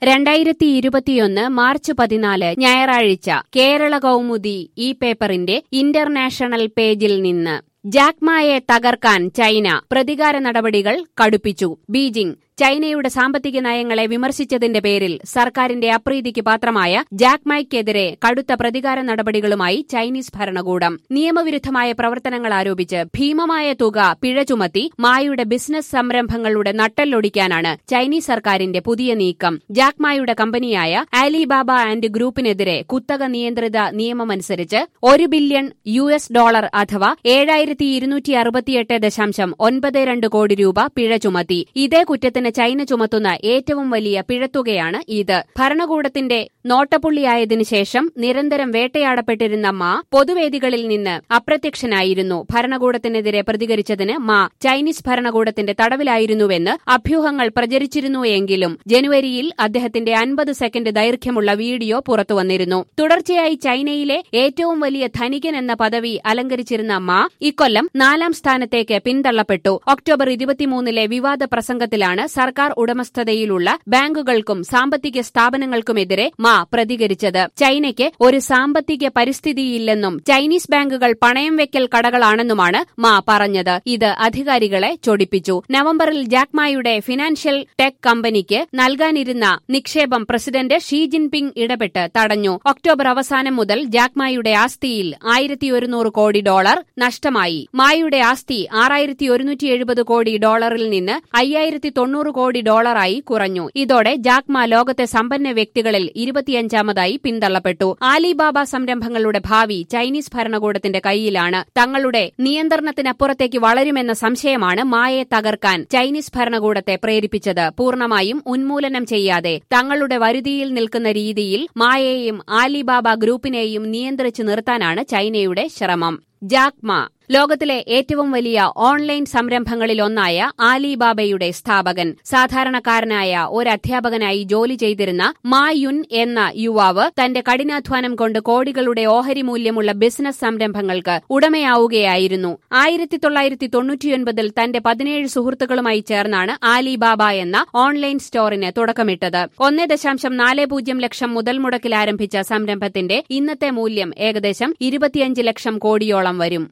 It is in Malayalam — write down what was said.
രണ്ടായിരത്തി ഇരുപത്തിയൊന്ന് മാർച്ച് പതിനാല് ഞായറാഴ്ച കേരള കൗമുദി ഈ പേപ്പറിന്റെ ഇന്റർനാഷണൽ പേജിൽ നിന്ന് ജാക്മായെ തകർക്കാൻ ചൈന പ്രതികാര നടപടികൾ കടുപ്പിച്ചു ബീജിംഗ് ചൈനയുടെ സാമ്പത്തിക നയങ്ങളെ വിമർശിച്ചതിന്റെ പേരിൽ സർക്കാരിന്റെ അപ്രീതിക്ക് പാത്രമായ ജാക്മായ്ക്കെതിരെ കടുത്ത പ്രതികാര നടപടികളുമായി ചൈനീസ് ഭരണകൂടം നിയമവിരുദ്ധമായ പ്രവർത്തനങ്ങൾ ആരോപിച്ച് ഭീമമായ തുക പിഴ ചുമത്തി മായുടെ ബിസിനസ് സംരംഭങ്ങളുടെ നട്ടെല്ലൊടിക്കാനാണ് ചൈനീസ് സർക്കാരിന്റെ പുതിയ നീക്കം ജാക്മായുടെ കമ്പനിയായ ആലിബാബ ആൻഡ് ഗ്രൂപ്പിനെതിരെ കുത്തക നിയന്ത്രിത നിയമമനുസരിച്ച് ഒരു ബില്യൺ യു എസ് ഡോളർ അഥവാ ഏഴായിരത്തി ഇരുന്നൂറ്റി അറുപത്തിയെട്ട് ദശാംശം ഒൻപത് രണ്ട് കോടി രൂപ പിഴ ചുമത്തി ഇതേ കുറ്റത്തിന് ചൈന ചുമത്തുന്ന ഏറ്റവും വലിയ പിഴത്തുകയാണ് ഇത് ഭരണകൂടത്തിന്റെ നോട്ടപ്പുള്ളിയായതിനു ശേഷം നിരന്തരം വേട്ടയാടപ്പെട്ടിരുന്ന മാ പൊതുവേദികളിൽ നിന്ന് അപ്രത്യക്ഷനായിരുന്നു ഭരണകൂടത്തിനെതിരെ പ്രതികരിച്ചതിന് മാ ചൈനീസ് ഭരണകൂടത്തിന്റെ തടവിലായിരുന്നുവെന്ന് അഭ്യൂഹങ്ങൾ പ്രചരിച്ചിരുന്നു എങ്കിലും ജനുവരിയിൽ അദ്ദേഹത്തിന്റെ അൻപത് സെക്കൻഡ് ദൈർഘ്യമുള്ള വീഡിയോ പുറത്തുവന്നിരുന്നു തുടർച്ചയായി ചൈനയിലെ ഏറ്റവും വലിയ ധനികൻ എന്ന പദവി അലങ്കരിച്ചിരുന്ന മാ ഇക്കൊല്ലം നാലാം സ്ഥാനത്തേക്ക് പിന്തള്ളപ്പെട്ടു ഒക്ടോബർ ഇരുപത്തിമൂന്നിലെ വിവാദ പ്രസംഗത്തിലാണ് സർക്കാർ ഉടമസ്ഥതയിലുള്ള ബാങ്കുകൾക്കും സാമ്പത്തിക സ്ഥാപനങ്ങൾക്കുമെതിരെ മാ പ്രതികരിച്ചത് ചൈനയ്ക്ക് ഒരു സാമ്പത്തിക പരിസ്ഥിതിയില്ലെന്നും ചൈനീസ് ബാങ്കുകൾ പണയം വെക്കൽ കടകളാണെന്നുമാണ് മാ പറഞ്ഞത് ഇത് അധികാരികളെ ചൊടിപ്പിച്ചു നവംബറിൽ ജാക്മായുടെ ഫിനാൻഷ്യൽ ടെക് കമ്പനിക്ക് നൽകാനിരുന്ന നിക്ഷേപം പ്രസിഡന്റ് ഷീ ജിൻപിങ് ഇടപെട്ട് തടഞ്ഞു ഒക്ടോബർ അവസാനം മുതൽ ജാക്മായുടെ ആസ്തിയിൽ ആയിരത്തി ഒരുന്നൂറ് കോടി ഡോളർ നഷ്ടമായി മായുടെ ആസ്തി ആറായിരത്തി ഒരുന്നൂറ്റി എഴുപത് കോടി ഡോളറിൽ നിന്ന് അയ്യായിരത്തി തൊണ്ണൂറ് കോടി ഡോളറായി കുറഞ്ഞു ഇതോടെ ജാക്മ ലോകത്തെ സമ്പന്ന വ്യക്തികളിൽ ഇരുപത്തിയഞ്ചാമതായി പിന്തള്ളപ്പെട്ടു ആലിബാബ സംരംഭങ്ങളുടെ ഭാവി ചൈനീസ് ഭരണകൂടത്തിന്റെ കൈയിലാണ് തങ്ങളുടെ നിയന്ത്രണത്തിനപ്പുറത്തേക്ക് വളരുമെന്ന സംശയമാണ് മായെ തകർക്കാൻ ചൈനീസ് ഭരണകൂടത്തെ പ്രേരിപ്പിച്ചത് പൂർണ്ണമായും ഉന്മൂലനം ചെയ്യാതെ തങ്ങളുടെ വരുതിയിൽ നിൽക്കുന്ന രീതിയിൽ മായെയും ആലിബാബ ഗ്രൂപ്പിനെയും നിയന്ത്രിച്ചു നിർത്താനാണ് ചൈനയുടെ ശ്രമം ജാക്മ ലോകത്തിലെ ഏറ്റവും വലിയ ഓൺലൈൻ സംരംഭങ്ങളിലൊന്നായ ആലിബാബയുടെ സ്ഥാപകൻ സാധാരണക്കാരനായ ഒരു അധ്യാപകനായി ജോലി ചെയ്തിരുന്ന മാ യുൻ എന്ന യുവാവ് തന്റെ കഠിനാധ്വാനം കൊണ്ട് കോടികളുടെ ഓഹരി മൂല്യമുള്ള ബിസിനസ് സംരംഭങ്ങൾക്ക് ഉടമയാവുകയായിരുന്നു ആയിരത്തി തൊള്ളായിരത്തി തൊണ്ണൂറ്റിയൊൻപതിൽ തന്റെ പതിനേഴ് സുഹൃത്തുക്കളുമായി ചേർന്നാണ് ആലിബാബ എന്ന ഓൺലൈൻ സ്റ്റോറിന് തുടക്കമിട്ടത് ഒന്നേ ദശാംശം നാല് പൂജ്യം ലക്ഷം മുതൽ മുടക്കിൽ ആരംഭിച്ച സംരംഭത്തിന്റെ ഇന്നത്തെ മൂല്യം ഏകദേശം ഇരുപത്തിയഞ്ച് ലക്ഷം കോടിയോളം വരും